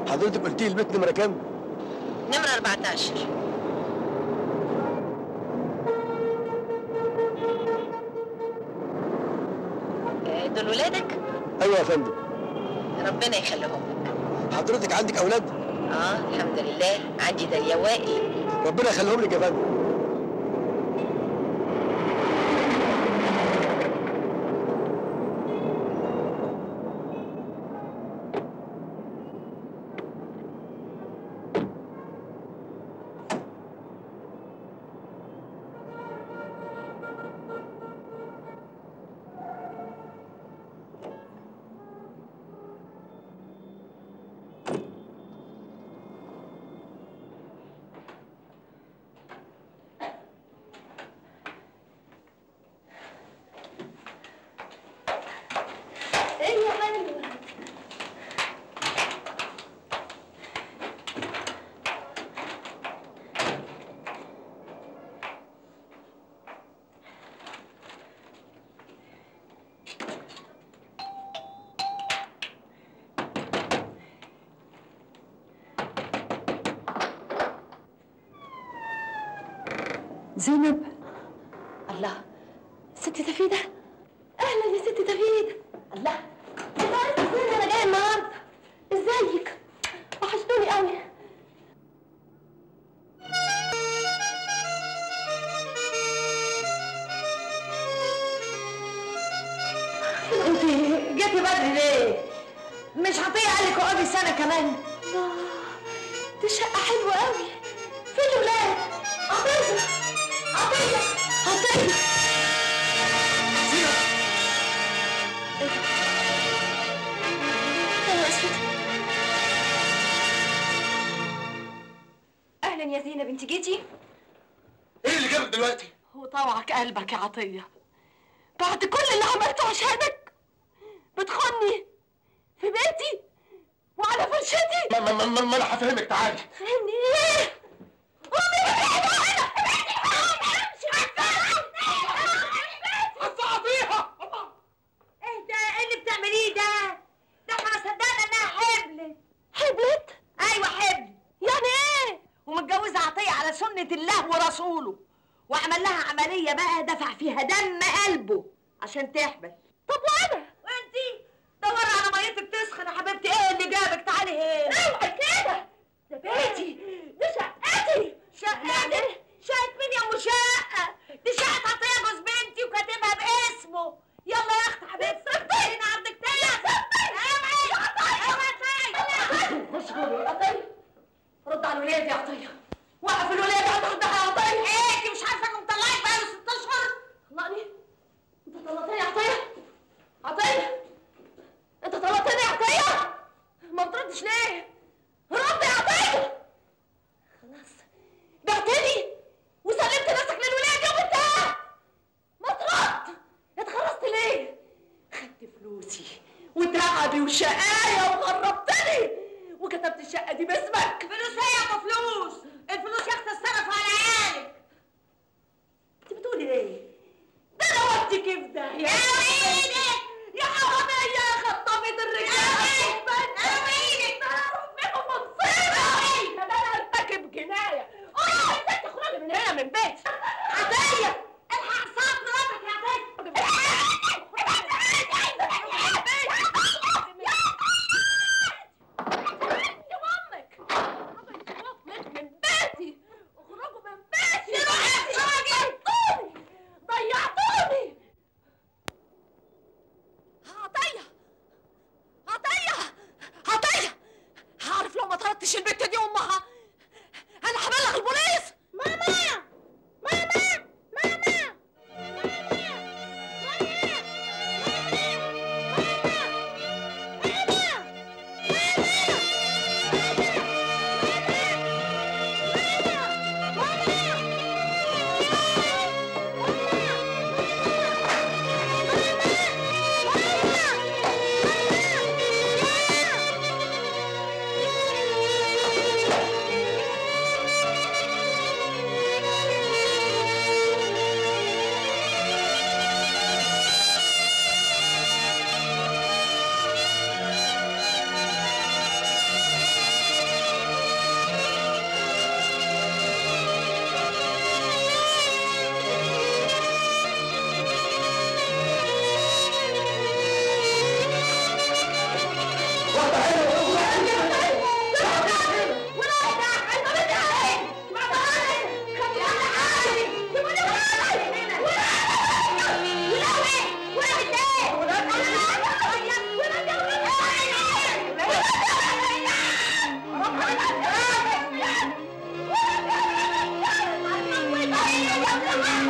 حضرتك قلت لي البيت نمره كام؟ نمرة 14 آه، دول ولادك ايوه يا فندم ربنا يخليهم لك حضرتك عندك اولاد؟ اه الحمد لله عندي داليا وائل ربنا يخليهم لك يا فندم ايه يا حلوة زينب الله ست تفيدة اهلا يا ست تفيدة الله انت عرفت ازاي انا جايه النهارده ازيك وحشتوني قوي انت جيتي بدري ليه مش هطيق عليك اقعدي سنه كمان الله دي شقه حلوه قوي فين الولاد عطيه عطيه عطيه يا اسود اهلا يا زينب انت جيتي ايه اللي جابك دلوقتي؟ وطوعك قلبك يا عطيه بعد كل اللي عملته عشانك بتخني في بيتي وعلى فرشتي ما, ما, ما, ما, ما انا هفهمك تعالي فهمني ايه قومي ابعدوا عنها هتصعبيها ايه ده ايه اللي بتعمليه ده؟ ده احنا ما صدقنا انها حبلت حبلت؟ ايوه حبل يعني ايه؟ ومتجوزة عطية على سنة الله ورسوله وعمل لها عملية بقى دفع فيها دم قلبه عشان تحبل طب وانا؟ وانتي؟ دوري على ميتك تسخن يا حبيبتي ايه اللي جابك تعالي هنا اوعي كده ده بيتي دي شقتي شقتي شقة مين يا ام شقة؟ دي شقة عطية جوز بنتي وكاتبها باسمه يلا يا اخت حبيبتي صدقني عندك تاني اوعي اوعي عطية رد على الولاد يا عطية وقف الولاد عند عندها يا عطية ايه انت مش عارفة انه مطلعك بقاله ست اشهر طلقني انت طلقتني يا عطية عطية انت طلقتني يا عطية ما بتردش ليه؟ رد يا عطية خلاص بعتني وسلمت نفسك للولاد يا بنتها ما ترد اتخرجت ليه؟ خدت فلوسي وتعبي وشقاية وغربتني وكتبت الشقة دي باسمك فلوس ايه يا ابو فلوس؟ الفلوس يا اختي اتصرف على عيالك انت بتقولي ايه؟ ده انا ودي كيف ده يا ويلك يا حرامية خطفت الرجالة يا ويلك ده انا اروح بيهم مصيبة ده انا ارتكب جناية اه انت تخرجي من هنا من بيتي عطية الحق صعب مراتك يا ضيعتوني عطية عطية عطية هعرف لو ما طردتش البت دي امها انا هبلغ البوليس ماما ماما ماما عطيه